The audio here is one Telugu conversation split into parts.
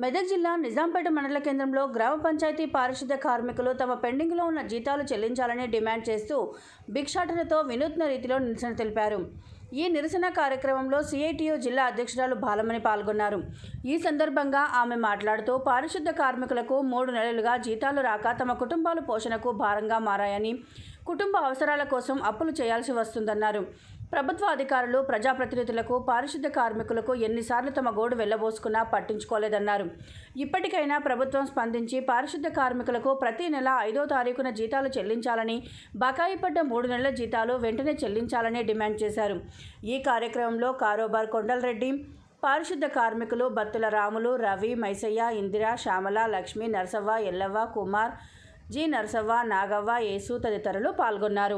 మెదక్ జిల్లా నిజాంపేట మండల కేంద్రంలో గ్రామ పంచాయతీ పారిశుద్ధ్య కార్మికులు తమ పెండింగ్లో ఉన్న జీతాలు చెల్లించాలని డిమాండ్ చేస్తూ భిక్షాటనతో వినూత్న రీతిలో నిరసన తెలిపారు ఈ నిరసన కార్యక్రమంలో సిఐటియు జిల్లా అధ్యక్షురాలు బాలమణి పాల్గొన్నారు ఈ సందర్భంగా ఆమె మాట్లాడుతూ పారిశుద్ధ కార్మికులకు మూడు నెలలుగా జీతాలు రాక తమ కుటుంబాల పోషణకు భారంగా మారాయని కుటుంబ అవసరాల కోసం అప్పులు చేయాల్సి వస్తుందన్నారు ప్రభుత్వ అధికారులు ప్రజాప్రతినిధులకు పారిశుద్ధ కార్మికులకు ఎన్నిసార్లు తమ గోడు వెళ్లబోసుకున్నా పట్టించుకోలేదన్నారు ఇప్పటికైనా ప్రభుత్వం స్పందించి పారిశుద్ధ కార్మికులకు ప్రతి నెల ఐదో తారీఖున జీతాలు చెల్లించాలని బకాయి పడ్డ మూడు నెలల జీతాలు వెంటనే చెల్లించాలని డిమాండ్ చేశారు ఈ కార్యక్రమంలో కారోబార్ కొండలరెడ్డి పారిశుద్ధ కార్మికులు బత్తుల రాములు రవి మైసయ్య ఇందిర శ్యామల లక్ష్మి నరసవ్వ ఎల్లవ్వ కుమార్ జి నరసవ్వ నాగవ్వ యేసు తదితరులు పాల్గొన్నారు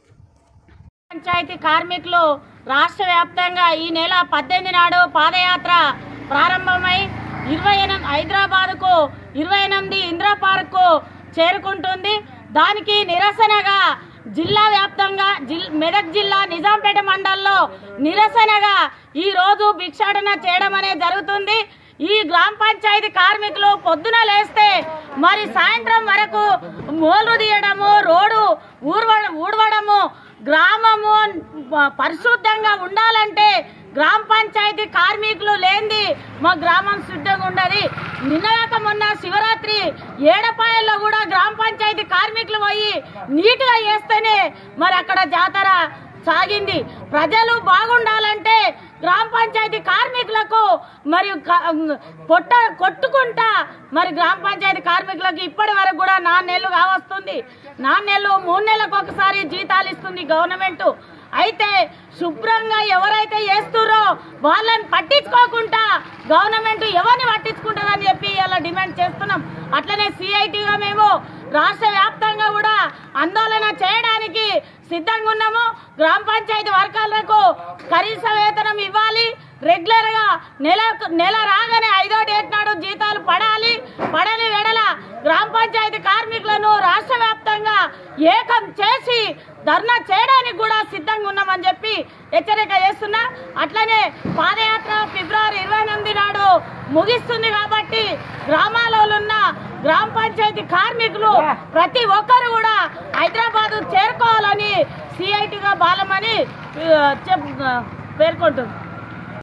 పంచాయతీ కార్మికులు రాష్ట్ర వ్యాప్తంగా ఈ నెల పద్దెనిమిది నాడు పాదయాత్ర ప్రారంభమై ఇరవై ఎనిమిది హైదరాబాద్కు ఇరవై ఎనిమిది ఇందిరా పార్కు చేరుకుంటుంది దానికి నిరసనగా జిల్లా వ్యాప్తంగా జిల్ మెదక్ జిల్లా నిజాంపేట మండలంలో నిరసనగా ఈ రోజు భిక్షాటన చేయడం అనేది జరుగుతుంది ఈ గ్రామ పంచాయతీ కార్మికులు పొద్దున లేస్తే మరి సాయంత్రం వరకు మోలు తీయడము రోడ్డు ఊర్వ ఊడవడము గ్రామము పరిశుద్ధంగా ఉండాలంటే గ్రామ పంచాయతీ కార్మికులు లేనిది మా గ్రామం శుద్ధంగా ఉండదు నిన్నగాక మొన్న శివరాత్రి ఏడపాయల్లో కూడా గ్రామ పంచాయతీ కార్మికులు పోయి నీట్గా చేస్తేనే మరి అక్కడ జాతర సాగింది ప్రజలు బాగుండాలంటే గ్రామ పంచాయతీ కార్మికులకు మరియు క- పొట్ట కొట్టుకుంటా మరి గ్రామ పంచాయతీ కార్మికులకు ఇప్పటి వరకు కూడా నాలుగు నెలలు కావస్తుంది నాలుగు నెలలు మూడు నెలలకు ఒకసారి జీతాలు ఇస్తుంది గవర్నమెంట్ అయితే శుభ్రంగా ఎవరైతే చేస్తుర్రో వాళ్ళని పట్టించుకోకుండా గవర్నమెంట్ ఎవరిని పట్టించుకుంటుందని చెప్పి ఇలా డిమాండ్ చేస్తున్నాం అట్లనే సిఐటిగా మేము రాష్ట్ర వ్యాప్తంగా కూడా ఆందోళన చేయడానికి సిద్ధంగా ఉన్నాము గ్రామ పంచాయతీ వర్గాలకు కనీస వేతనం ఇవ్వాలి రెగ్యులర్ గా నెల నెల రాగానే ఐదో డేట్ నాడు జీతాలు పడాలి పడని వెడల గ్రామ పంచాయతీ కార్మికులను రాష్ట్ర వ్యాప్తంగా ఏకం చేసి ధర్నా చేయడానికి కూడా సిద్ధంగా ఉన్నామని చెప్పి హెచ్చరిక చేస్తున్నా అట్లనే పాదయాత్ర ఫిబ్రవరి ఇరవై ఎనిమిది నాడు ముగిస్తుంది కాబట్టి గ్రామాలలో ఉన్న గ్రామ పంచాయతీ కార్మికులు ప్రతి ఒక్కరు కూడా హైదరాబాద్ చేరుకోవాలని సిఐటిగా బాలమని ఆ, చెప్ పేర్కొంటుంది